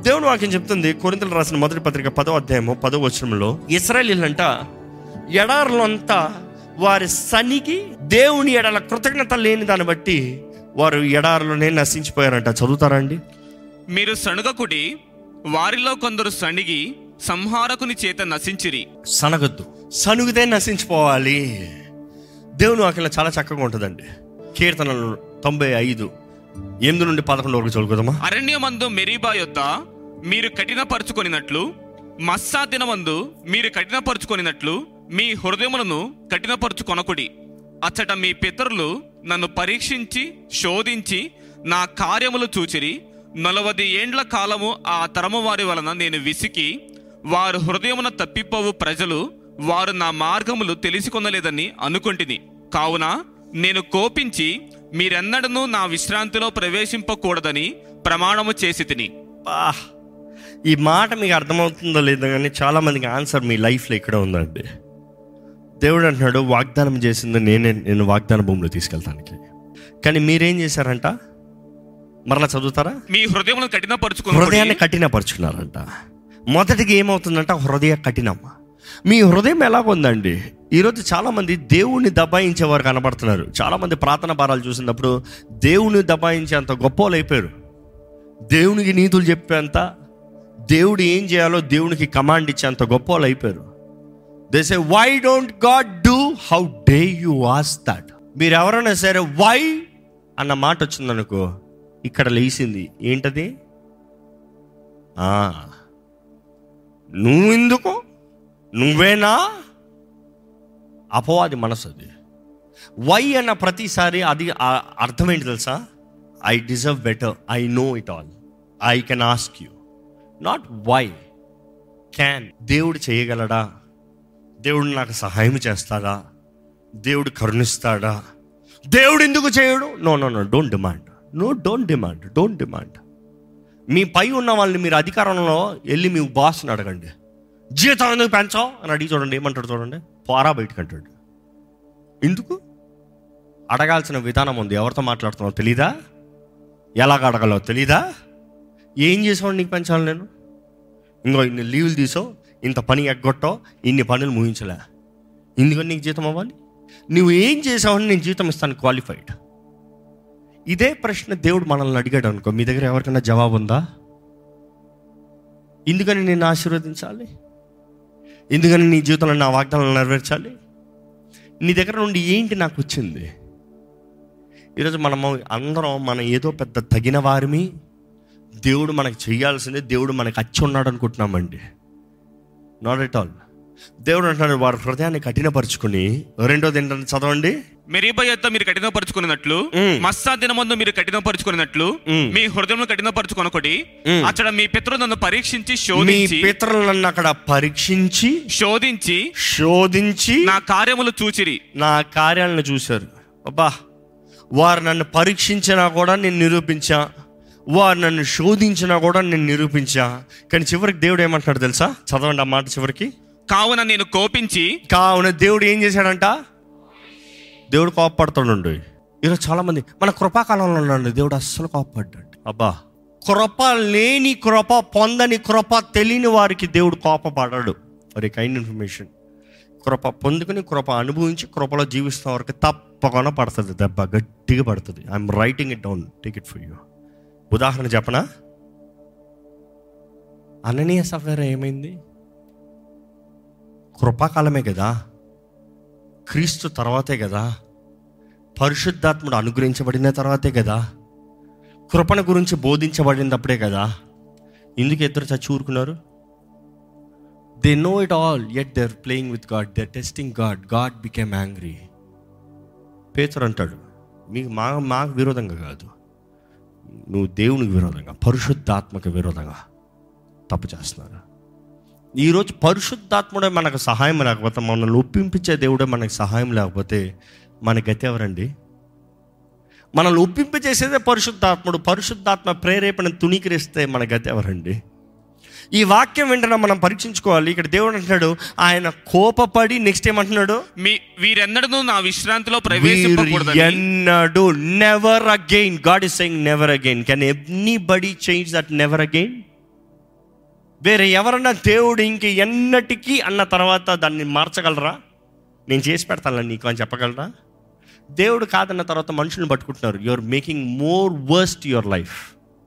దేవుని వాక్యం చెప్తుంది కొరింతలు రాసిన మొదటి పత్రిక పదో అధ్యాయము పదో వచనంలో ఇస్రాయలీలంట ఎడారులో అంతా వారి సనికి దేవుని ఎడల కృతజ్ఞత లేని దాన్ని బట్టి వారు ఎడారులోనే నశించిపోయారంట చదువుతారా అండి మీరు సణుగకుడి వారిలో కొందరు సణిగి సంహారకుని చేత నశించిరి సనగద్దు సనుగుతే నశించిపోవాలి దేవుని వాక్యంలో చాలా చక్కగా ఉంటుందండి కీర్తనలు తొంభై ఐదు ఎనిమిది నుండి పదకొండు వరకు చదువుకుందామా అరణ్యమందు మెరీబా యొద్ద మీరు కఠినపరుచుకొనినట్లు మస్సా దినమందు మీరు కఠినపరుచుకొనినట్లు మీ హృదయములను కఠినపరుచుకొనకుడి అచ్చట మీ పితరులు నన్ను పరీక్షించి శోధించి నా కార్యములు చూచిరి నలవది ఏండ్ల కాలము ఆ తరము వారి వలన నేను విసికి వారు హృదయమున తప్పిపోవు ప్రజలు వారు నా మార్గములు తెలిసికొనలేదని అనుకొంటిని కావున నేను కోపించి మీరెన్నడనూ నా విశ్రాంతిలో ప్రవేశింపకూడదని ప్రమాణము చేసి తిని బా ఈ మాట మీకు అర్థమవుతుందో లేదో కానీ చాలా మందికి ఆన్సర్ మీ లైఫ్లో ఇక్కడ ఉందండి దేవుడు అంటున్నాడు వాగ్దానం చేసింది నేనే నేను వాగ్దాన భూమిలో తీసుకెళ్తానికి కానీ మీరేం చేశారంట మరలా చదువుతారా మీ హృదయములను కఠినపరుచుకుని హృదయాన్ని కఠినపరుచుకున్నారంట మొదటికి ఏమవుతుందంట హృదయ కఠినం మీ హృదయం ఎలా ఉందండి ఈరోజు చాలామంది దేవుణ్ణి దబాయించే వారు కనబడుతున్నారు చాలామంది ప్రార్థన భారాలు చూసినప్పుడు దేవుని దబాయించేంత గొప్ప వాళ్ళు అయిపోయారు దేవునికి నీతులు చెప్పేంత దేవుడు ఏం చేయాలో దేవునికి కమాండ్ ఇచ్చేంత గొప్ప వాళ్ళు అయిపోయారు they say why don't God do how dare you was that మీరు ఎవరైనా సరే వై అన్న మాట వచ్చిందనుకో ఇక్కడ లేచింది ఏంటది ఆ, నువ్వెందుకు నువ్వేనా అపవాది మనసు అది వై అన్న ప్రతిసారి అది ఆ- అర్థం ఏంటి తెలుసా I deserve better I know it all I can ask you not why can దేవుడు చేయగలడా దేవుడు నాకు సహాయం చేస్తాడా దేవుడు కరుణిస్తాడా దేవుడు ఎందుకు చేయడు no no no don't demand no don't demand don't demand మీ పై ఉన్న వాళ్ళని మీరు అధికారంలో వెళ్ళి మీ బాస్ని అడగండి జీతం ఎందుకు పెంచావు అని అడిగి చూడండి ఏమంటాడు చూడండి పోరా బయటకు అంటాడు ఎందుకు అడగాల్సిన విధానం ఉంది ఎవరితో మాట్లాడుతున్నావు తెలీదా ఎలాగ అడగలో తెలీదా ఏం చేసావు నీకు పెంచాలి నేను ఇంకో ఇన్ని లీవులు తీసావు ఇంత పని ఎగ్గొట్టో ఇన్ని పనులు ముగించలే ఎందుకని నీకు జీతం అవ్వాలి నువ్వు ఏం చేసావని నేను జీతం ఇస్తాను క్వాలిఫైడ్ ఇదే ప్రశ్న దేవుడు మనల్ని అడిగాడు అనుకో మీ దగ్గర ఎవరికైనా జవాబు ఉందా ఎందుకని నేను ఆశీర్వదించాలి ఎందుకని నీ జీవితంలో నా వాగ్దానాలు నెరవేర్చాలి నీ దగ్గర నుండి ఏంటి నాకు వచ్చింది ఈరోజు మనము అందరం మనం ఏదో పెద్ద తగిన వారిమి దేవుడు మనకు చేయాల్సిందే దేవుడు మనకు అచ్చి ఉన్నాడు అనుకుంటున్నామండి నాట్ ఎట్ ఆల్ దేవుడు అంటున్నాడు వారి హృదయాన్ని కఠినపరుచుకుని రెండోది ఏంటంటే చదవండి మెరీబా యొద్ద మీరు కఠినపరుచుకున్నట్లు మ్. మస్సా దినమందు మీరు కఠినపరుచుకున్నట్లు మ్. మీ హృదయములను కఠినపరుచుకొనకొడి మ్. అక్కడ మీ పితరులు నన్ను పరీక్షించి మీ శోధించి పితరులను అక్కడ పరీక్షించి శోధించి శోధించి నా కార్యములు చూచిరి నా కార్యాలను చూశారు అబ్బా వారు నన్ను పరీక్షించినా కూడా నేను నిరూపించా వారు నన్ను శోధించినా కూడా నేను నిరూపించా కానీ చివరికి దేవుడు ఏమంటున్నాడు తెలుసా చదవండి ఆ మాట చివరికి కావున నేను కోపించి కావున దేవుడు ఏం చేశాడంట దేవుడు కోపపడుతుండండి ఈరోజు చాలా మంది మన కృపాకాలంలో ఉన్నాడు దేవుడు అస్సలు కోపపడ్డాడు అబ్బా కృప లేని కృప పొందని కృప తెలియని వారికి దేవుడు కోపపడాడు మరి కైండ్ ఇన్ఫర్మేషన్ కృప పొందుకుని కృప అనుభవించి కృపలో జీవిస్తున్న వారికి తప్పకుండా పడుతుంది దెబ్బ గట్టిగా పడుతుంది I'm writing it down take it for you ఉదాహరణ చెప్పనా అననీయ సఫర్ ఏమైంది కృపాకాలమే కదా క్రీస్తు తర్వాతే కదా పరిశుద్ధాత్ముడు అనుగ్రహించబడిన తర్వాతే కదా కృపణ గురించి బోధించబడినప్పుడే కదా ఎందుకు ఇద్దరు చచ్చి ఊరుకున్నారు they know it all at there playing with God there testing God God became angry Pethuru అంటాడు మీకు మా మాకు విరోధంగా కాదు నువ్వు దేవునికి విరోధంగా పరిశుద్ధాత్మక విరోధంగా తప్పు చేస్తున్నారు ఈరోజు పరిశుద్ధాత్ముడే మనకు సహాయం లేకపోతే మనల్ని ఒప్పింపించే దేవుడే మనకు సహాయం లేకపోతే మన గతి ఎవరండి మనల్ని ఒప్పింపజేసేదే పరిశుద్ధాత్ముడు పరిశుద్ధాత్మ ప్రేరేపణ తుణీకరిస్తే మన గతి ఎవరండి ఈ వాక్యం వెంటనే మనం పరీక్షించుకోవాలి ఇక్కడ దేవుడు అంటున్నాడు ఆయన కోపపడి నెక్స్ట్ ఏమంటున్నాడు మీ వీరెన్నడూ నా విశ్రాంతిలో వీరు ప్రవేశింపకూడదని ఎన్నడు never again God is saying never again can anybody change that never again వేరే ఎవరన్నా దేవుడు ఇంక ఎన్నటికీ అన్న తర్వాత దాన్ని మార్చగలరా నేను చేసి పెడతాను నీకు అని చెప్పగలరా దేవుడు కాదన్న తర్వాత మనుషులను పట్టుకుంటున్నారు you are making more worst your life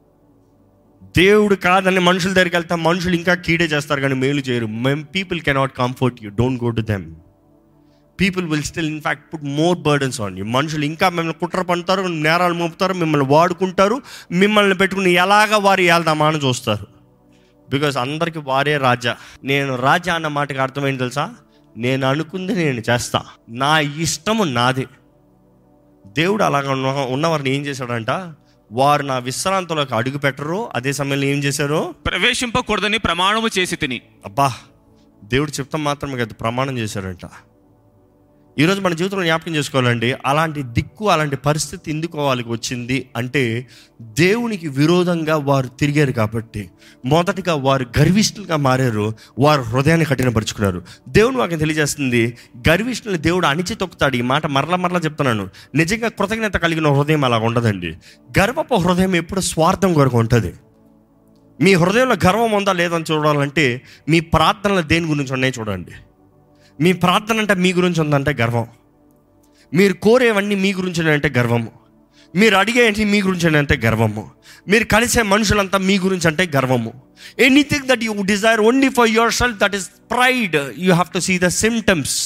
దేవుడు కాదని మనుషుల దగ్గరికి వెళ్తే మనుషులు ఇంకా కీడే చేస్తారు కానీ మేలు చేయరు them people cannot comfort you don't go to them people will still in fact put more burdens on you మనుషులు ఇంకా మిమ్మల్ని కుట్ర పంటారు నేరాలు మోపుతారు మిమ్మల్ని వాడుకుంటారు మిమ్మల్ని పెట్టుకుని ఎలాగ వారు వెళ్దామా అని చూస్తారు బికాస్ అందరికి వారే రాజా నేను రాజా అన్న మాటకి అర్థమైంది తెలుసా నేను అనుకుంది నేను చేస్తా నా ఇష్టము నాదే దేవుడు అలాగ ఉన్న ఉన్నవారిని ఏం చేశాడంట వారు నా విశ్రాంతిలోకి అడుగు పెట్టరు అదే సమయంలో ఏం చేశారు ప్రవేశింపకూడదని ప్రమాణము చేసి తిని అబ్బా దేవుడు చెప్తాం మాత్రమే కదా ప్రమాణం చేశారంట ఈరోజు మన జీవితంలో జ్ఞాపకం చేసుకోవాలండి అలాంటి దిక్కు అలాంటి పరిస్థితి ఎందుకు వాళ్ళకి వచ్చింది అంటే దేవునికి విరోధంగా వారు తిరిగారు కాబట్టి మొదటిగా వారు గర్విష్ఠులుగా మారారు వారు హృదయాన్ని కఠినపరుచుకున్నారు దేవుని వాకి తెలియజేస్తుంది గర్విష్ఠులు దేవుడు అణిచి తొక్కుతాడు ఈ మాట మరల మరలా చెప్తున్నాను నిజంగా కృతజ్ఞత కలిగిన హృదయం అలా ఉండదండి గర్వపు హృదయం ఎప్పుడు స్వార్థం కొరకు ఉంటుంది మీ హృదయంలో గర్వం ఉందా లేదని చూడాలంటే మీ ప్రార్థనలు దేని గురించి ఉన్నాయి చూడండి మీ ప్రార్థన అంటే మీ గురించి ఉందంటే గర్వం మీరు కోరేవన్నీ మీ గురించి అంటే గర్వము మీరు అడిగేవన్నీ మీ గురించి అంటే గర్వము మీరు కలిసే మనుషులంతా మీ గురించి అంటే గర్వము anything that you desire only for yourself that is pride you have to see the symptoms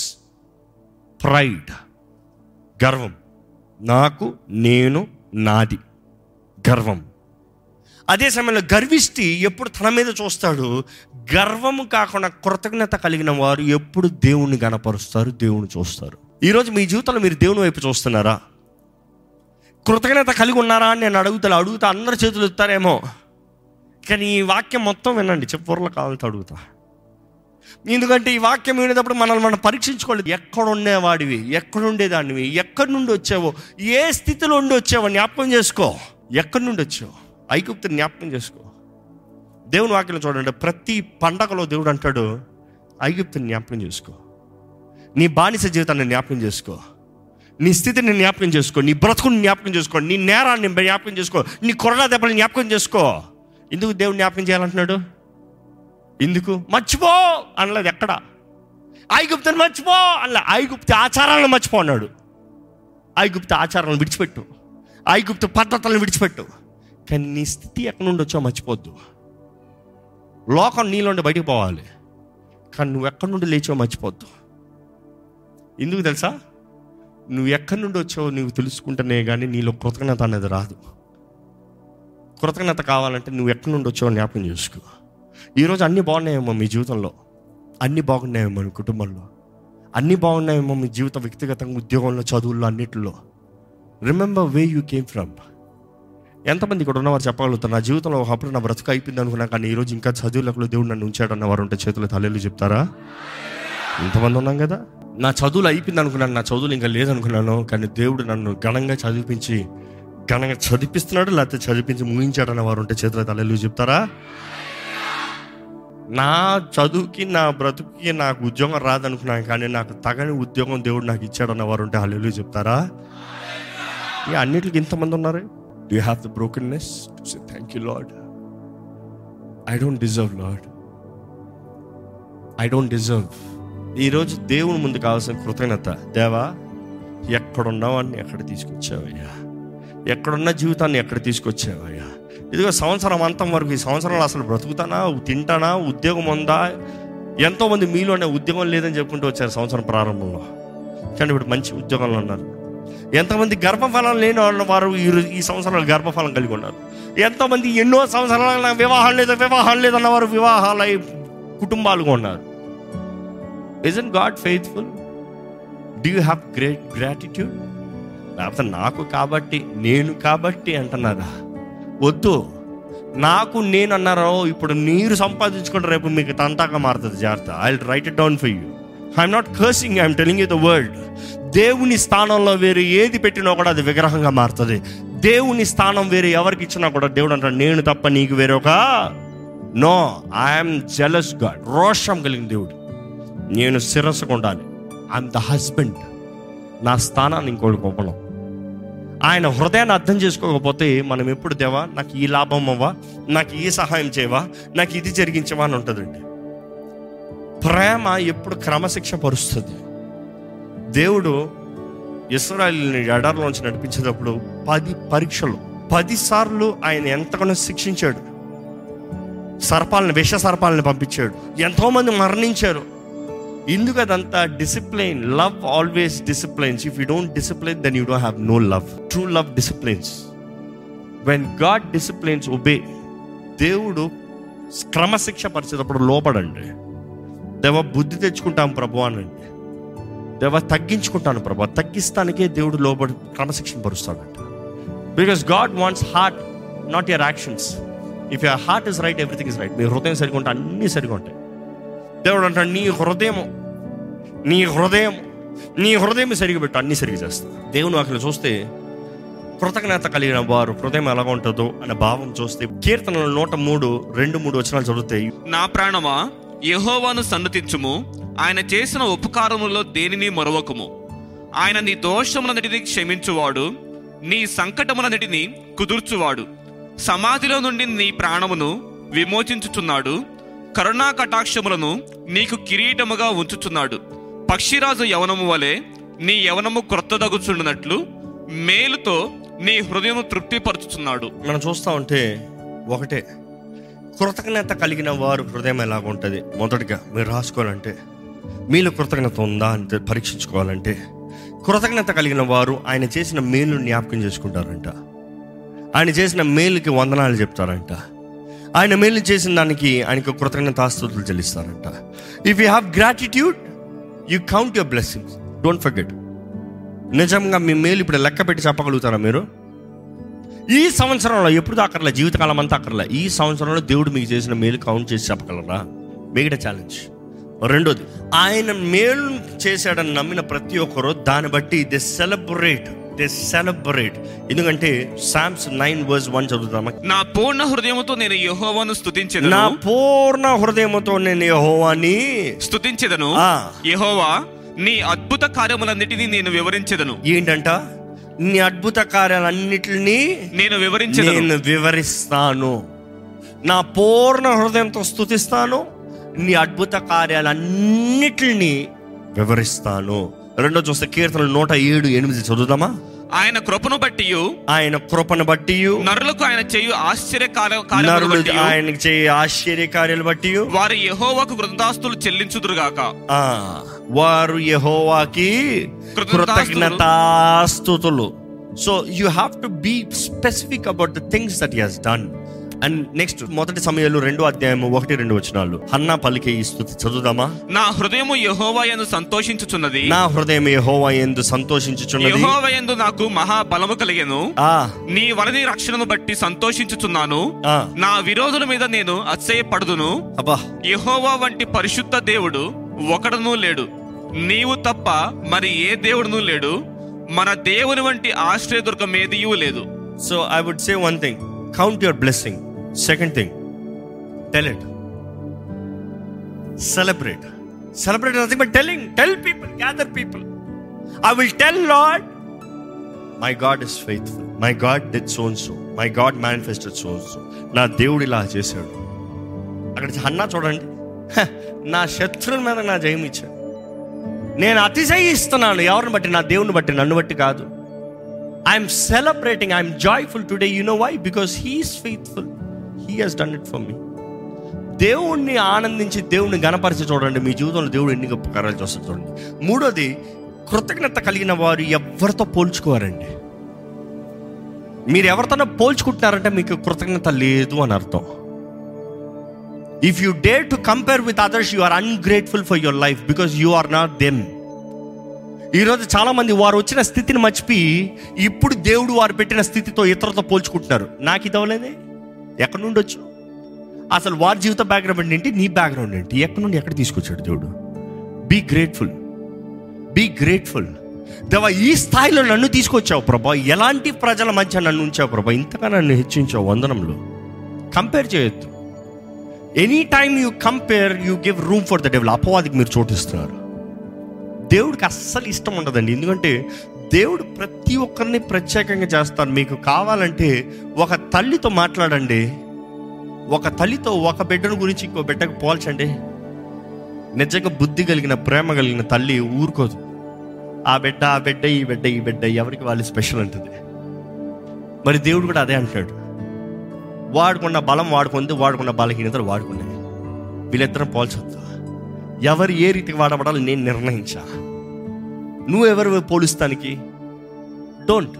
pride గర్వం నాకు నేను నాది గర్వం అదే సమయంలో గర్విష్టి ఎప్పుడు తన మీద చూస్తాడు గర్వము కాకుండా కృతజ్ఞత కలిగిన వారు ఎప్పుడు దేవుణ్ణి గనపరుస్తారు దేవుని చూస్తారు ఈరోజు మీ జీవితంలో మీరు దేవుని వైపు చూస్తున్నారా కృతజ్ఞత కలిగి ఉన్నారా అని నేను అడుగుతా అడుగుతా అందరు చేతులు ఎత్తారేమో కానీ ఈ వాక్యం మొత్తం వినండి చెప్పూర్లో కావాలంటే అడుగుతా ఎందుకంటే ఈ వాక్యం వినేటప్పుడు మనల్ని మనం పరీక్షించుకోలేదు ఎక్కడ ఉండేవాడివి ఎక్కడ ఉండేదానివి ఎక్కడి నుండి వచ్చావో ఏ స్థితిలో ఉండి వచ్చావో జ్ఞాపకం చేసుకో ఎక్కడి నుండి వచ్చావు ఐగుప్తుని జ్ఞాపకం చేసుకో దేవుని వాక్యం చూడండి ప్రతి పండగలో దేవుడు అంటాడు ఐగుప్తుని జ్ఞాపకం చేసుకో నీ బానిస జీవితాన్ని జ్ఞాపకం చేసుకో నీ స్థితిని జ్ఞాపకం చేసుకో నీ బ్రతుకుని జ్ఞాపకం చేసుకో నీ నేరాన్ని జ్ఞాపకం చేసుకో నీ కొరడా దెబ్బని జ్ఞాపకం చేసుకో ఎందుకు దేవుడు జ్ఞాపకం చేయాలంటున్నాడు ఎందుకు మర్చిపో అనలేదు ఎక్కడ ఐగుప్తుని మర్చిపో అనలే ఐగుప్తి ఆచారాలను మర్చిపో అన్నాడు ఐగుప్తి ఆచారాలను విడిచిపెట్టు ఐగుప్తు పద్ధతులను విడిచిపెట్టు కానీ నీ స్థితి ఎక్కడి నుండి వచ్చో మర్చిపోద్దు లోకం నీలోండి బయటికి పోవాలి కానీ నువ్వు ఎక్కడి నుండి లేచో మర్చిపోద్దు ఎందుకు తెలుసా నువ్వు ఎక్కడి నుండి వచ్చావో నువ్వు తెలుసుకుంటేనే కానీ నీలో కృతజ్ఞత అనేది రాదు కృతజ్ఞత కావాలంటే నువ్వు ఎక్కడి నుండి వచ్చావో జ్ఞాపకం చేసుకో ఈరోజు అన్నీ బాగున్నాయేమో మీ జీవితంలో అన్నీ బాగున్నాయేమో మీ కుటుంబంలో అన్నీ బాగున్నాయేమో మీ జీవిత వ్యక్తిగతంగా ఉద్యోగంలో చదువుల్లో అన్నిటిలో remember way you came from ఎంతమంది ఇక్కడ ఉన్నవారు చెప్పగలుగుతారు నా జీవితంలో ఒకప్పుడు నా బ్రతుకు అయిపోయింది అనుకున్నా కానీ ఈరోజు ఇంకా చదువులకు దేవుడు నన్ను ఉంచాడు అన్నవారు ఉంటే చేతులు తల్లిలు చెప్తారా ఇంతమంది ఉన్నాం కదా నా చదువులు అయిపోయింది అనుకున్నాను నా చదువులు ఇంకా లేదనుకున్నాను కానీ దేవుడు నన్ను ఘనంగా చదివించి ఘనంగా చదివిస్తున్నాడు లేకపోతే చదివించి ముగించాడు అన్న వారు ఉంటే చేతుల తల్లిలు చెప్తారా నా చదువుకి నా బ్రతుకుకి నాకు ఉద్యోగం రాదనుకున్నాను కానీ నాకు తగని ఉద్యోగం దేవుడు నాకు ఇచ్చాడు అన్న వారు ఉంటే హల్లు చెప్తారా ఇక అన్నిటికి ఇంతమంది ఉన్నారు do have the brokenness to say thank you Lord I don't deserve Lord I don't deserve ఈరోజు దేవుని ముందు కావాల్సిన కృతజ్ఞత దేవా ఎక్కడున్నావాన్ని ఎక్కడ తీసుకొచ్చావయ్యా ఎక్కడున్న జీవితాన్ని ఎక్కడ తీసుకొచ్చావయ్యా ఇదిగో సంవత్సరం అంతం వరకు ఈ సంవత్సరంలో అసలు బ్రతుకుతానా తింటానా ఉద్యోగం ఉందా ఎంతోమంది మీలోనే ఉద్యోగం లేదని చెప్పుకుంటూ వచ్చారు సంవత్సరం ప్రారంభంలో కానీ ఇప్పుడు మంచి ఉద్యోగంలో ఉన్నారు ఎంతమంది గర్భఫలం లేని వాళ్ళ వారు ఈ రో- ఈ సంవత్సరాలు గర్భఫలం కలిగి ఉన్నారు ఎంతోమంది ఎన్నో సంవత్సరాలు నాకు వివాహం లేదు వివాహం లేదన్న వారు వివాహాలై కుటుంబాలుగా ఉన్నారు isn't God faithful do you have great gratitude లేకపోతే నాకు కాబట్టి నేను కాబట్టి అంటున్నారా వద్దు నాకు నేను అన్నారో ఇప్పుడు మీరు సంపాదించుకుంటే రేపు మీకు తంతాగా మారుతుంది జాగ్రత్త I write it down for you I'm not cursing I'm telling you the world దేవుని స్థానంలో వేరే ఏది పెట్టినా కూడా అది విగ్రహంగా మారుతుంది దేవుని స్థానం వేరే ఎవరికి ఇచ్చినా కూడా దేవుడు అంటాడు నేను తప్ప నీకు వేరే ఒక నో ఐఎమ్ జెలస్ గాడ్ రోషం కలిగిన దేవుడు నేను శిరస్సుకు ఉండాలి ఐఎమ్ ద హస్బెండ్ నా స్థానాన్ని ఇంకోటి గొప్పలం ఆయన హృదయాన్ని అర్థం చేసుకోకపోతే మనం ఎప్పుడు దేవా నాకు ఈ లాభం అవ్వా నాకు ఈ సహాయం చేయవా నాకు ఇది జరిగించవా అని ఉంటుందండి ప్రేమ ఎప్పుడు క్రమశిక్ష పరుస్తుంది దేవుడు ఇస్రాయల్ని ఎడారిలోంచి నడిపించేటప్పుడు పది పరీక్షలు పది సార్లు ఆయన ఎంతగానో శిక్షించాడు సర్పాలను విష సర్పాలను పంపించాడు ఎంతోమంది మరణించారు ఎందుకు అదంతా discipline love always disciplines if you don't discipline then you don't have no love true love disciplines when God disciplines obey దేవుడు క్రమశిక్ష పరిచేటప్పుడు లోపడండి దేవ బుద్ధి తెచ్చుకుంటాం ప్రభు అనండి దేవ తగ్గించుకుంటాను ప్రభు తగ్గిస్తానికే దేవుడు లోబడి క్రమశిక్షణ పరుస్తాడంట because God wants heart not your actions if your heart is right everything is right మీ హృదయం సరిగా ఉంటే అన్నీ సరిగా ఉంటాయి దేవుడు అంటాడు నీ హృదయం నీ హృదయం నీ హృదయం సరిగా పెట్టు అన్ని సరిగా చేస్తా దేవుని అక్కడ చూస్తే కృతజ్ఞత కలిగిన వారు హృదయం ఎలా ఉంటుందో అనే భావం చూస్తే కీర్తనలు నూట మూడు రెండు మూడు వచనాలు చదువుతాయి నా ప్రాణమా యెహోవాను సన్నతించుము ఆయన చేసిన ఉపకారములో దేనిని మరవకము ఆయన నీ దోషములన్నిటిని క్షమించువాడు నీ సంకటములన్నిటిని కుదుర్చువాడు సమాధిలో నుండి నీ ప్రాణమును విమోచించుచున్నాడు కరుణా కటాక్షములను నీకు కిరీటముగా ఉంచుచున్నాడు పక్షిరాజు యవనము వలె నీ యవనము క్రొత్తదగుచుండునట్లు మేలుతో నీ హృదయము తృప్తిపరచుచున్నాడు మనం చూస్తూ ఉంటే ఒకటే కృతజ్ఞత కలిగిన వారు హృదయం ఎలాగ ఉంటుంది మొదటిగా మీరు రాసుకోవాలంటే మీలో కృతజ్ఞత ఉందా అంటే పరీక్షించుకోవాలంటే కృతజ్ఞత కలిగిన వారు ఆయన చేసిన మేలు జ్ఞాపకం చేసుకుంటారంట ఆయన చేసిన మేలుకి వందనాలు చెప్తారంట ఆయన మేలు చేసిన దానికి ఆయనకు కృతజ్ఞత ఆస్తుతులు చెల్లిస్తారంట if you have gratitude you count your blessings don't forget నిజంగా మీ మేలు ఇప్పుడు లెక్క పెట్టి చెప్పగలుగుతారా మీరు ఈ సంవత్సరంలో ఎప్పుడు అక్కర్లే జీవితకాలం అంతా అక్కర్లే ఈ సంవత్సరంలో దేవుడు మీకు చేసిన మేలు కౌంట్ చేసి చెప్పగలరా మిగతా ఛాలెంజ్ రెండోది ఆయన మేలు చేశాడని నమ్మిన ప్రతి ఒక్కరు దాన్ని బట్టి దే సెలబ్రేట్ దే సెలబ్రేట్ ఎందుకంటే సామ్స్ నైన్ వర్స్ వన్ చదువుతామా నా పూర్ణ హృదయముతో నేను యెహోవాను నా స్తుతించెదను పూర్ణ హృదయముతో నేను యెహోవాని స్తుతించెదను ఆ. యెహోవా నీ అద్భుత కార్యములన్నిటినీ నేను వివరించెదను ఏంటంట నీ అద్భుత కార్యాలన్నిటిని నేను వివరించెదను నేను వివరిస్తాను నా పూర్ణ హృదయంతో స్తుతిస్తాను నీ అద్భుత కార్యాలన్నిటిని వివరిస్తాను రెండో చూస్తే కీర్తనలు నూట ఏడు ఎనిమిది చదువుదామా ఆయన కృపను బట్టి ఆయన కృపను బట్టి నరులకు ఆయన చేయు ఆశ్చర్య కార్య- కార్యములను నరులు బట్టియు, ఆయనకి చేయ ఆశ్చర్య కార్యాలు బట్టి వారి యెహోవాకు కృతదాస్తులు చెల్లించుదురుగాక వారు యహోవాకి కృతజ్ఞతాస్తుతులు so you have to be specific about the things that he has done and next మొదటి సమయంలో రెండో అధ్యాయం ఒకటి రెండు వచనాలు హన్నా పలికే ఈ స్థుతి చదువుదామా నా హృదయము యెహోవాయందు సంతోషించుచున్నది నా హృదయం యెహోవా ఎందు సంతోషించుచున్నది యెహోవాయందు నాకు మహా బలము కలిగెను ఆ నీ వలని రక్షణను బట్టి సంతోషించుచున్నాను ఆ నా విరోధుల మీద నేను అత్యయపడుదును అబ్బా యెహోవా వంటి పరిశుద్ధ దేవుడు ఒకడునూ లేడు నీవు తప్ప మరి ఏ దేవుడునూ లేడు మన దేవుని వంటి ఆశ్రయదుర్గం ఏదియూ లేదు so I would say one thing count your blessing second thing tell it celebrate celebrate nothing but telling tell people gather people I will tell Lord my God is faithful my God did so and so my God manifested so and so నా దేవుడు ఇలా చేశాడు అక్కడ అన్నా చూడండి "హ, నా శత్రువుల మీద నా జయం ఇచ్చాడు నేను అతిశయిస్తున్నాను ఎవరిని బట్టి నా దేవుని బట్టి నన్ను బట్టి కాదు I'm celebrating I'm joyful today you know why because he is faithful he has done it for me దేవుణ్ణి ఆనందించి దేవుణ్ణి గణపరిచి చూడండి మీ జీవితంలో దేవుడు ఎన్ని గొప్ప కార్యాలు చేస్తారు చూడండి మూడోది కృతజ్ఞత కలిగిన వారు ఎవరితో పోల్చుకోవారండి మీరు ఎవరితోనో పోల్చుకుంటున్నారంటే మీకు కృతజ్ఞత లేదు అని అర్థం if you dare to compare with others you are ungrateful for your life because you are not them ఈరోజు చాలా మంది వారు వచ్చిన స్థితిని మర్చిపోయి ఇప్పుడు దేవుడు వారు పెట్టిన స్థితితో ఇతరులతో పోల్చుకుంటున్నారు నాకు ఇది అవ్వలేదే ఎక్కడి నుండి వచ్చు అసలు వారి జీవిత బ్యాక్గ్రౌండ్ ఏంటి నీ బ్యాక్గ్రౌండ్ ఏంటి ఎక్కడి నుండి ఎక్కడ తీసుకొచ్చాడు దేవుడు బీ గ్రేట్ఫుల్ బీ గ్రేట్ఫుల్ దేవా ఈ స్థాయిలో నన్ను తీసుకొచ్చావు ప్రభా ఎలాంటి ప్రజల మధ్య నన్ను ఉంచావు ప్రభా ఇంతగా నన్ను హెచ్చించావు వందనంలో కంపేర్ చేయొద్దు any time you compare you give room for the devil అపవాదికి మీరు చోటిస్తున్నారు దేవుడికి అస్సలు ఇష్టం ఉండదండి ఎందుకంటే దేవుడు ప్రతి ఒక్కరిని ప్రత్యేకంగా చేస్తాడు మీకు కావాలంటే ఒక తల్లితో మాట్లాడండి ఒక తల్లితో ఒక బిడ్డను గురించి ఇంకో బిడ్డకు పోల్చండి నిజంగా బుద్ధి కలిగిన ప్రేమ కలిగిన తల్లి ఊరుకోదు ఆ బిడ్డ ఆ బిడ్డ ఈ బిడ్డ ఈ బిడ్డ ఎవరికి వాళ్ళు స్పెషల్ అంటుంది మరి దేవుడు కూడా అదే అంటాడు వాడుకున్న బలం వాడుకుంది వాడుకున్న బలహీనతలు వాడుకున్నాయి వీళ్ళిద్దరం పోల్చొద్దు ఎవరు ఏ రీతికి వాడబడాలో నేను నిర్ణయించా నువ్వెవరు పోలుస్తానికి don't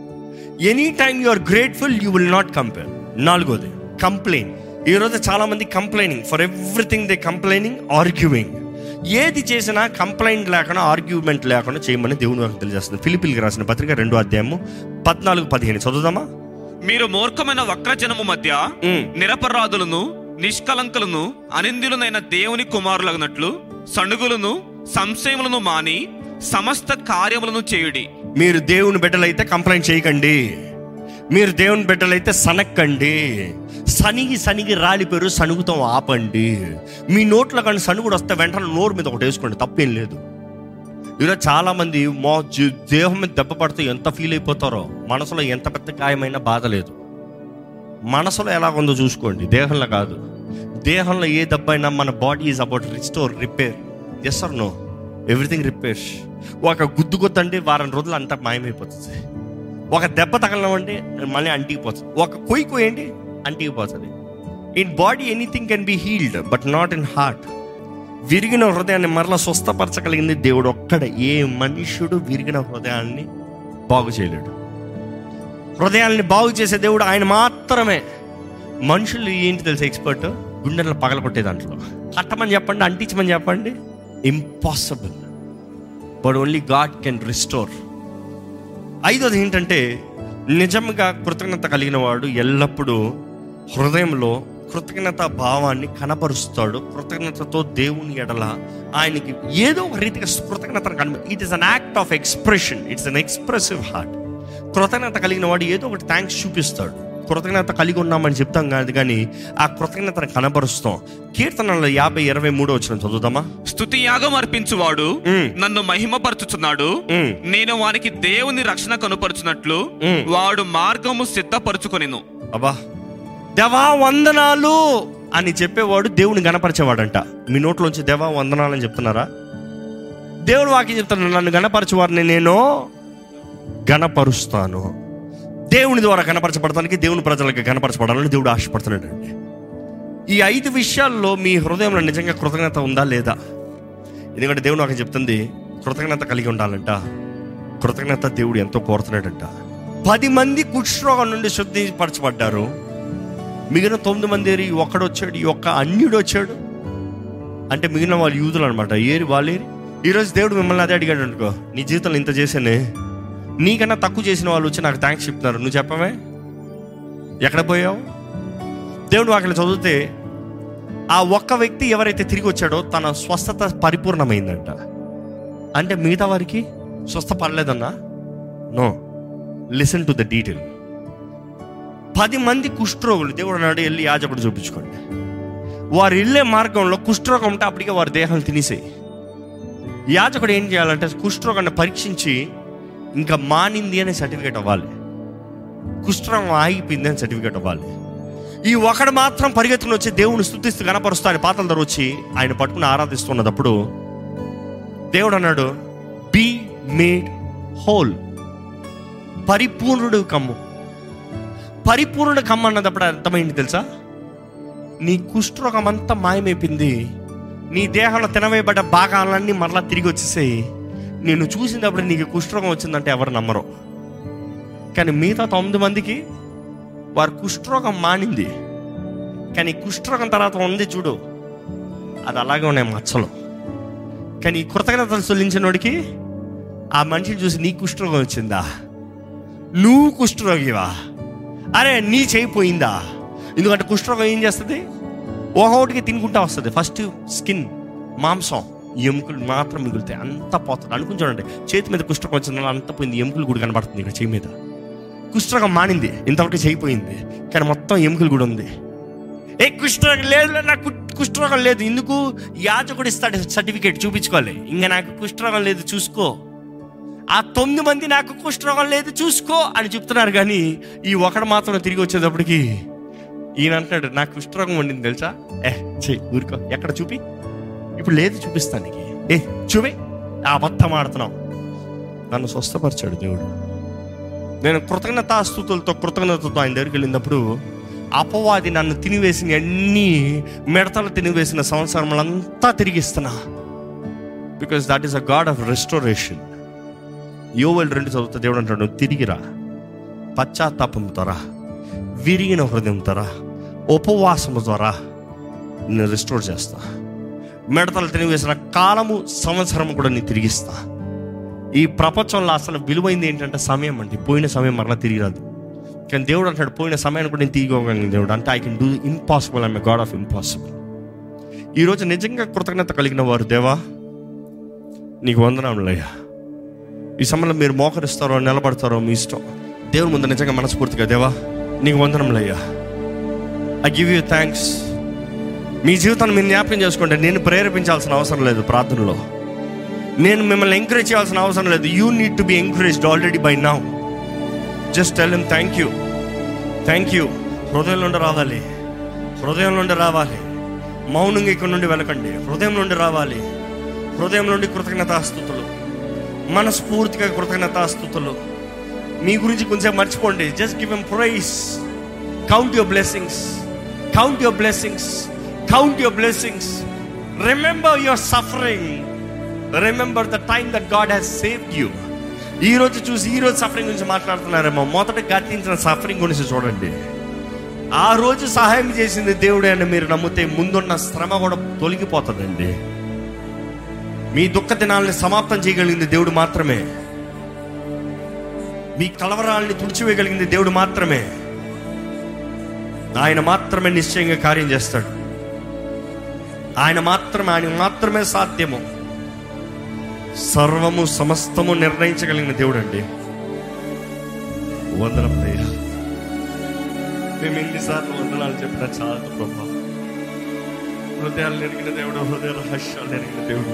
any time you are grateful you will not compare నాలుగోది కంప్లైన్ ఈరోజు చాలా మంది complaining for everything they complaining arguing ఏది చేసినా కంప్లైంట్ లేకుండా ఆర్గ్యుమెంట్ లేకుండా చేయమని దేవుని వారికి తెలియజేస్తుంది ఫిలిపిల్కి రాసిన పత్రిక రెండో అధ్యాయము పద్నాలుగు పదిహేను చదువుదామా మీరు మూర్ఖమైన వక్రజనము మధ్య మ్. నిరపరాధులను నిష్కలంకులను అనిందులనైన దేవుని కుమారులగినట్లు సణుగులను సంశయములను మాని సమస్త కార్యములను చేయుడి మీరు దేవుని బిడ్డలైతే కంప్లైంట్ చేయకండి మీరు దేవుని బిడ్డలైతే సనక్కండి సనిగి సనిగి రాలిపోయారు సనుగుతో ఆపండి మీ నోట్లో కానీ సనుగుడు వస్తే వెంటనే నోరు మీద ఒకటి వేసుకోండి తప్పేం లేదు ఈరోజు చాలా మంది మో జీ- దేహం మీద దెబ్బ పడితే ఎంత ఫీల్ అయిపోతారో మనసులో ఎంత పెద్ద గాయమైనా బాధ లేదు మనసులో ఎలా ఉందో చూసుకోండి దేహంలో కాదు దేహంలో ఏ దెబ్బ అయినా మన body is about restore repair yes or no everything repairs ఒక గుద్దు గుద్దండి వారం రోజులు అంతా మాయమైపోతుంది ఒక దెబ్బ తగలమంటే మళ్ళీ అంటికిపోతుంది ఒక కొయ్యి కొయ్యండి అంటికిపోతుంది in body anything can be healed but not in heart విరిగిన హృదయాన్ని మరలా స్వస్థపరచగలిగింది దేవుడు ఒక్కడ ఏ మనుష్యుడు విరిగిన హృదయాన్ని బాగు చేయలేడు హృదయాల్ని బాగు చేసే దేవుడు ఆయన మాత్రమే మనుషులు ఏంటి తెలుసా ఎక్స్పర్ట్ గుండెలను పగలగొట్టే దాంట్లో కట్టమని చెప్పండి అంటించమని చెప్పండి impossible but only God can restore ఐదోది ఏంటంటే నిజంగా కృతజ్ఞత కలిగిన వాడు ఎల్లప్పుడూ హృదయంలో కృతజ్ఞత భావాన్ని కనపరుస్తాడు కృతజ్ఞతతో దేవుని ఎడల ఆయనకి ఏదో ఒక రీతిగా కృతజ్ఞతను కన it is an act of expression it's an expressive heart కృతజ్ఞత కలిగిన వాడు ఏదో ఒకటి థ్యాంక్స్ చూపిస్తాడు కృతజ్ఞత కలిగి ఉన్నామని చెప్తాం కాదు కానీ ఆ కృతజ్ఞతను కనపరుస్తాం కీర్తనలో యాభై ఇరవై మూడో వచ్చిన చదువుదామా స్తుతి యాగం అర్పించువాడు మ్. నన్ను మహిమపరచుచున్నాడు మ్. నేను వానికి దేవుని రక్షణ కనుపరుచున్నట్లు మ్. వాడు మార్గము సిద్ధపరచుకొనిను అబ్బా దేవా వందనాలు అని చెప్పేవాడు దేవుని గణపరిచేవాడంట మీ నోట్లోంచి దేవా వందనాలు అని చెప్తున్నారా దేవుడు వాక్యం చెప్తున్నాడు నన్ను గణపరచేవారిని నేను గణపరుస్తాను దేవుని ద్వారా గణపరచబడటానికి దేవుని ప్రజలకు గణపరచబడాలని దేవుడు ఆశపడుతున్నాడు అండి ఈ ఐదు విషయాల్లో మీ హృదయంలో నిజంగా కృతజ్ఞత ఉందా లేదా ఎందుకంటే దేవుడు నాకు చెప్తుంది కృతజ్ఞత కలిగి ఉండాలంట కృతజ్ఞత దేవుడు ఎంతో కోరుతున్నాడంట పది మంది కుష్ఠరోగం నుండి శుద్ధిపరచబడ్డారు మిగిలిన తొమ్మిది మంది ఏరి ఒక్కడు వచ్చాడు ఈ ఒక్క అన్యుడు వచ్చాడు అంటే మిగిలిన వాళ్ళు యూదులు అనమాట ఏరి వాళ్ళు ఏరి ఈరోజు దేవుడు మిమ్మల్ని అదే అడిగాడు అనుకో నీ జీవితంలో ఇంత చేశానే నీకన్నా తక్కువ చేసిన వాళ్ళు వచ్చి నాకు థ్యాంక్స్ చెప్తున్నారు నువ్వు చెప్పవే ఎక్కడ పోయావు దేవుడు వాటిని చదివితే ఆ ఒక్క వ్యక్తి ఎవరైతే తిరిగి వచ్చాడో తన స్వస్థత పరిపూర్ణమైందంట అంటే మిగతా వారికి స్వస్థ పడలేదన్నా no listen to the detail పది మంది కుష్ఠరోగులు దేవుడు నాడు వెళ్ళి యాజకుడు చూపించుకోండి వారు వెళ్ళే మార్గంలో కుష్ఠరోగం ఉంటే అప్పటికే వారి దేహాలు తినేసాయి యాజకుడు ఏం చేయాలంటే కుష్ఠరోగాన్ని పరీక్షించి ఇంకా మానింది అనే సర్టిఫికేట్ అవ్వాలి కుష్ఠరోగం ఆగిపోయింది అని సర్టిఫికేట్ అవ్వాలి ఈ ఒకడు మాత్రం పరిగెత్తుకుని వచ్చి దేవుని స్థుతిస్తూ కనపరుస్తూ ఆయన పాతల ధర వచ్చి ఆయన పట్టుకుని ఆరాధిస్తున్నప్పుడు దేవుడు అన్నాడు బీ మేడ్ హోల్ పరిపూర్ణుడు కమ్ము పరిపూర్ణుడు కమ్ము అన్నదప్పుడు అర్థమైంది తెలుసా నీ కుష్ఠరోగం అంతా మాయమైపోయింది నీ దేహంలో తినవేయబడ్డ భాగాలన్నీ మరలా తిరిగి వచ్చేసాయి నేను చూసినప్పుడు నీకు కుష్ఠరోగం వచ్చిందంటే ఎవరు నమ్మరు కానీ మిగతా తొమ్మిది మందికి వారి కుష్ఠరోగం మానింది కానీ కుష్ఠరోగం తర్వాత ఉంది చూడు అది అలాగే ఉన్నాయి మచ్చలు కానీ ఈ కృతజ్ఞతలు చెల్లించిన వాడికి ఆ మనిషిని చూసి నీ కుష్ఠరోగం వచ్చిందా నువ్వు కుష్ఠరోగివా అరే నీ చేయిపోయిందా ఎందుకంటే కుష్ఠరోగం ఏం చేస్తుంది ఒకటికి తినుకుంటా వస్తుంది ఫస్ట్ స్కిన్ మాంసం ఎముకలు మాత్రం మిగులుతాయి అంత పోతుంది అనుకుని చూడండి చేతి మీద కుష్ఠరోగం వచ్చిందని అంత పోయింది ఎముకలు కూడా కనబడుతుంది ఇక్కడ చేయి మీద కుష్ఠరోగం మానింది ఇంతవరకు చేయిపోయింది కానీ మొత్తం ఎముకలు కూడా ఉంది ఏ కుష్ఠరోగం లేదు నాకు కుష్ఠరోగం లేదు ఎందుకు యాజకుడు ఇస్తాడు సర్టిఫికేట్ చూపించుకోవాలి ఇంకా నాకు కుష్ఠరోగం లేదు చూసుకో ఆ తొమ్మిది మంది నాకు కుష్ఠరోగం లేదు చూసుకో అని చెప్తున్నారు కానీ ఈ ఒకడు మాత్రం తిరిగి వచ్చేటప్పటికి ఈయన అంటున్నాడు నాకు కుష్ఠరోగం వండింది తెలుసా ఏ చెయ్యి ఊరుకో ఎక్కడ చూపి ఇప్పుడు లేదు చూపిస్తాను నీకు ఏ చూపి ఆ అబద్ధం ఆడుతున్నావు నన్ను స్వస్థపరిచాడు దేవుడు నేను కృతజ్ఞతాస్తుతులతో కృతజ్ఞతతో ఆయన దగ్గరికి వెళ్ళినప్పుడు అపవాది నన్ను తినివేసిన అన్ని మిడతలు తినివేసిన సంవత్సరములంతా తిరిగిస్తున్నా because that is a God of restoration Yovel రెండు చదువుతా దేవుడు అంటాడు "నువ్వు తిరిగిరా పశ్చాత్తాపంతో రా విరిగిన హృదయంతో రా ఉపవాసము ద్వారా నేను రెస్టోర్ చేస్తా మిడతలు తినివేసిన కాలము సంవత్సరం కూడా నేను తిరిగిస్తా ఈ ప్రపంచంలో అసలు విలువైంది ఏంటంటే సమయం అంటే పోయిన సమయం మరలా తిరిగి రాదు కానీ దేవుడు అంటాడు పోయిన సమయాన్ని కూడా నేను తీసుకోగలను దేవుడు అంటే I can do impossible I'm God of impossible ఈరోజు నిజంగా కృతజ్ఞత కలిగిన వారు దేవా నీకు వందనాములయ్యా ఈ సమయంలో మీరు మోకరిస్తారో నిలబడతారో మీ ఇష్టం దేవుని ముందు నిజంగా మనస్ఫూర్తిగా దేవా నీకు వందనములయ్యా ఐ గివ్ యూ థ్యాంక్స్ మీ జీవితాన్ని మీరు జ్ఞాపకం చేసుకోండి నేను ప్రేరేపించాల్సిన అవసరం లేదు ప్రార్థనలో నేను మిమ్మల్ని ఎంకరేజ్ చేయాల్సిన అవసరం లేదు you need to be encouraged already by now just tell him thank you thank you హృదయం నుండి రావాలి హృదయం నుండి రావాలి మౌనంగా ఇక్కడ నుండి వెళ్ళకండి హృదయం నుండి రావాలి హృదయం నుండి కృతజ్ఞతాస్థుతులు మనస్ఫూర్తిగా కృతజ్ఞతాస్థుతులు మీ గురించి కొంచెం మర్చిపోండి just give M price count your blessings count your blessings count your blessings remember your suffering remember the time that God has saved you ఈ రోజు చూసి ఈ రోజు సఫరింగ్ గురించి మాట్లాడుతున్నారేమో మొదట గతించిన సఫరింగ్ గురించి చూడండి ఆ రోజు సహాయం చేసింది దేవుడే అని మీరు నమ్మితే ముందున్న శ్రమ కూడా తొలగిపోతుందండి మీ దుఃఖ దినాల్ని సమాప్తం చేయగలిగింది దేవుడు మాత్రమే మీ కలవరాల్ని తుడిచివేయగలిగింది దేవుడు మాత్రమే ఆయన మాత్రమే నిశ్చయంగా కార్యం చేస్తాడు ఆయన మాత్రమే ఆయన మాత్రమే సాధ్యము సర్వము సమస్తము నిర్ణయించగలిగిన దేవుడు అండి వందనం అయ్యా మేము ఎన్నిసార్లు వందనాలు చెప్పినా చాలు ప్రభా హృదయాలు నెరిగిన దేవుడు హృదయ రహస్యాలు నెరిగిన దేవుడు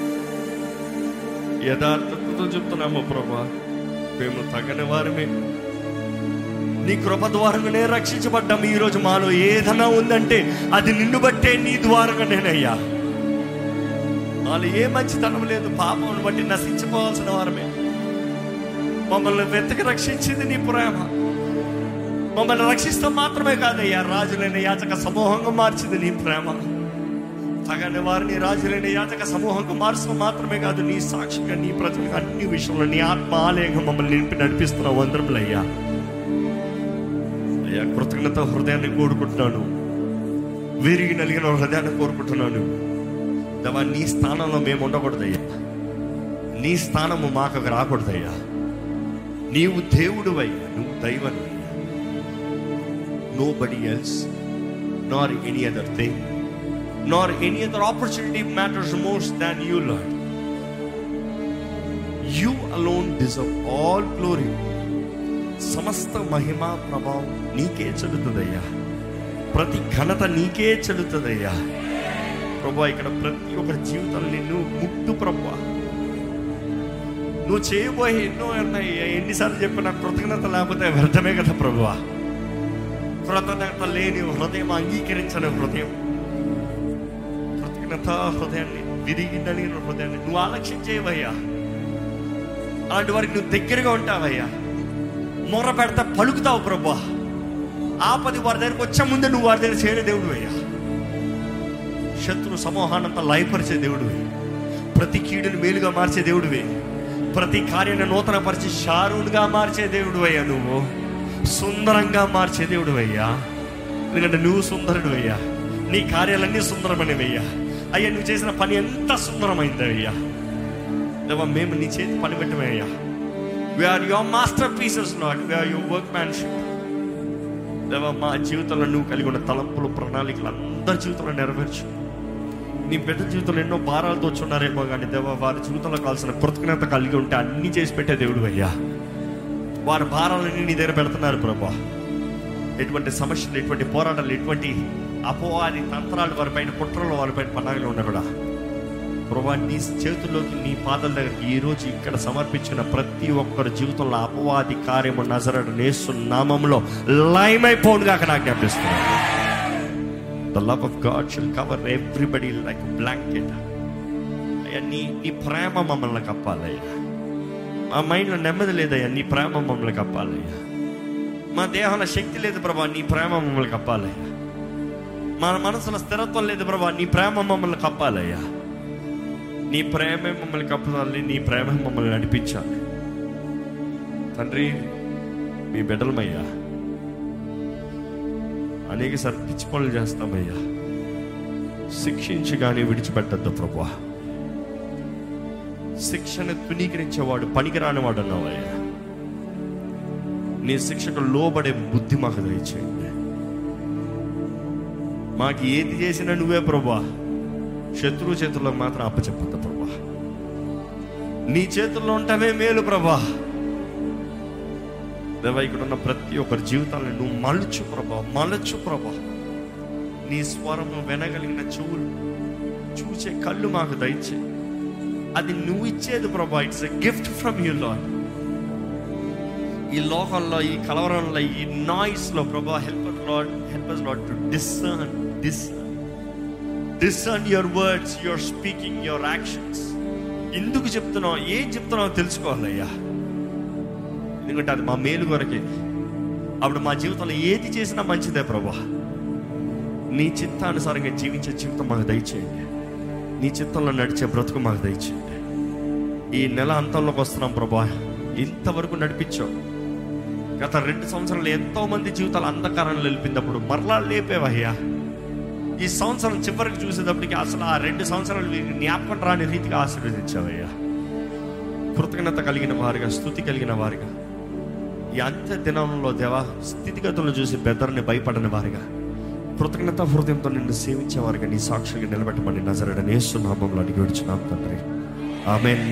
యథార్థతతో చెప్తున్నాము ప్రభా మేము తగని వారమే నీ కృప ద్వారంగానే రక్షించబడ్డాము ఈ రోజు మాలో ఏదైనా ఉందంటే అది నిన్ను బట్టే నీ ద్వారంగా నేనయ్యా వాళ్ళు ఏ మంచితనం లేదు పాపం బట్టి నశించిపోవాల్సిన వారమే మమ్మల్ని వెతకి రక్షించింది నీ ప్రేమ మమ్మల్ని రక్షిస్తాం మాత్రమే కాదయ్యా రాజులైన యాచక సమూహంగా మార్చింది నీ ప్రేమ తగని వారిని రాజులైన యాచక సమూహంగా మార్చడం మాత్రమే కాదు నీ సాక్షిగా నీ ప్రజలకు అన్ని విషయంలో నీ ఆత్మ ఆలయంగా మమ్మల్ని నింపి నడిపిస్తున్న వందరములయ్యా అయ్యా కృతజ్ఞత హృదయాన్ని కోరుకుంటున్నాను విరిగి నలిగిన హృదయాన్ని కోరుకుంటున్నాను దేవా నీ స్థానంలో మేము ఉండకూడదయ్యా నీ స్థానము మాకు రాకూడదయ్యా నీవు దేవుడువయ్యా నువ్వు దైవని nobody else nor any other thing nor any other opportunity matters most than you Lord you alone deserve all glory సమస్త మహిమ ప్రభావం నీకే చెల్లుతుందయ్యా ప్రతి ఘనత నీకే చెల్లుతుందయ్యా ప్రభా ఇక్కడ ప్రతి ఒక్కరి జీవితాలు నిన్ను ముట్టు ప్రభా నువ్వు చేయబోయే ఎన్నో ఉన్నాయి ఎన్నిసార్లు చెప్పినా కృతజ్ఞత లేకపోతే వ్యర్థమే కదా ప్రభువా కృతజ్ఞత లేని హృదయం అంగీకరించని హృదయం కృతజ్ఞత హృదయాన్ని విరిగి నలిగిన హృదయాన్ని నువ్వు ఆలక్ష్యం చేయవయ్యా అలాంటి వారికి నువ్వు దగ్గరగా ఉంటావయ్యా మొర్ర పెడతా పలుకుతావు ప్రభా ఆపది వారి దగ్గరకు వచ్చే ముందే నువ్వు వారి దగ్గర చేరే దేవుడు అయ్యా శత్రు సమూహానంతా లయపరిచే దేవుడివి ప్రతి కీడుని మేలుగా మార్చే దేవుడివి ప్రతి కార్యాన్ని నూతనపరిచి షారుణ్గా మార్చే దేవుడు అయ్యా నువ్వు సుందరంగా మార్చే దేవుడు అయ్యా ఎందుకంటే నువ్వు సుందరుడు అయ్యా నీ కార్యాలన్నీ సుందరమైనవయ్యా అయ్యా నువ్వు చేసిన పని ఎంత సుందరమైంది అయ్యా దేవా మేము నీ చేతి పని పెట్టమయ్యా we are your masterpieces not we are your workmanship దేవా మా జీవితంలో నువ్వు కలిగి ఉన్న తలంపులు ప్రణాళికలు అందరి జీవితంలో నెరవేర్చు నీ బిడ్డ జీవితంలో ఎన్నో భారాలతో వచ్చున్నారేమో కానీ దేవా వారి జీవితంలో కావాల్సిన కృతజ్ఞత కలిగి ఉంటే అన్ని చేసి పెట్టే దేవుడు అయ్యా వారి భారాలన్నీ నీ దగ్గర పెడుతున్నారు ప్రభా ఎటువంటి సమస్యలు ఎటువంటి పోరాటాలు ఎటువంటి అపోవాది తంత్రాలు వారిపైన కుట్రలు వారిపైన పన్నాగలు ఉన్నా కూడా ప్రభా నీ చేతుల్లోకి నీ పాదాల దగ్గరికి ఈ రోజు ఇక్కడ సమర్పించిన ప్రతి ఒక్కరి జీవితంలో అపవాది కార్యము నజరడు నేస్తు నామంలో లయమైపోను కాక నాకు జ్ఞాపిస్తున్నాను the love of God shall cover everybody like blanket అయ్యా నీ నీ ప్రేమ మమ్మల్ని కప్పాలయ్యా మా మైండ్లో నెమ్మది లేదయ్యా నీ ప్రేమ మమ్మల్ని కప్పాలయ్యా మా దేహంలో శక్తి లేదు ప్రభా నీ ప్రేమ మమ్మల్ని కప్పాలయ్యా మన మనసులో స్థిరత్వం లేదు ప్రభా నీ ప్రేమ మమ్మల్ని కప్పాలయ్యా నీ ప్రేమే మమ్మల్ని కప్పాలి నీ ప్రేమ మమ్మల్ని నడిపించాలి తండ్రి మీ బిడ్డలమయ్యా అనేక సార్లు పిచ్చి పనులు చేస్తామయ్యా శిక్షించి కానీ విడిచిపెట్టద్దు ప్రభా శిక్షణ తునీకరించేవాడు పనికిరాని వాడు అన్నావయ్యా నీ శిక్షకు లోబడే బుద్ధి మాకు దయచేయండి మాకు ఏది చేసినా నువ్వే ప్రభా శత్రువు చేతుల్లో మాత్రం అప్పచెప్పద్దు ప్రభా నీ చేతుల్లో ఉంటామే మేలు ప్రభా దేవా ఇక్కడ ఉన్న ప్రతి ఒక్కరి జీవితాలను నువ్వు మలుచు ప్రభా మలచు ప్రభా నీ స్వరము వినగలిగిన చెవులు చూసే కళ్ళు మాకు దయచే అది నువ్వు ఇచ్చేది ప్రభా it's a gift from you Lord ఈ లోకంలో ఈ కలవరంలో ఈ నాయిస్ లో ప్రభా help Lord help us Lord to discern discern discern your words your speaking your actions ఎందుకు చెప్తున్నావు ఏం చెప్తున్నావు తెలుసుకోవాలయ్యా ఎందుకంటే అది మా మేలు కొరకే అప్పుడు మా జీవితంలో ఏది చేసినా మంచిదే ప్రభా నీ చిత్తానుసారంగా జీవించే జీవితం మాకు దయచేయండి నీ చిత్తంలో నడిచే బ్రతుకు మాకు దయచేయండి ఈ నెల అంతంలోకి వస్తున్నాం ప్రభా ఇంతవరకు నడిపించావు గత రెండు సంవత్సరాలు ఎంతో మంది జీవితాలు అంధకారంలో నిలిపినప్పుడు మరలా లేపేవయ్యా ఈ సంవత్సరం చివరికి చూసేటప్పటికి అసలు ఆ రెండు సంవత్సరాలు వీరికి జ్ఞాపకం రాని రీతిగా ఆశీర్వదించావయ్యా కృతజ్ఞత కలిగిన వారిగా స్థుతి కలిగిన వారిగా ఈ అంత్య దినంలో దేవా స్థితిగతులను చూసి బెదర్ని భయపడని వారిగా కృతజ్ఞత హృదయంతో నిన్ను సేవించే వారిగా నీ సాక్షిగా నిలబెట్టమని నజరడనేస్తున్నామంలో అడిగి విడుచున్నాం తండ్రి ఆమె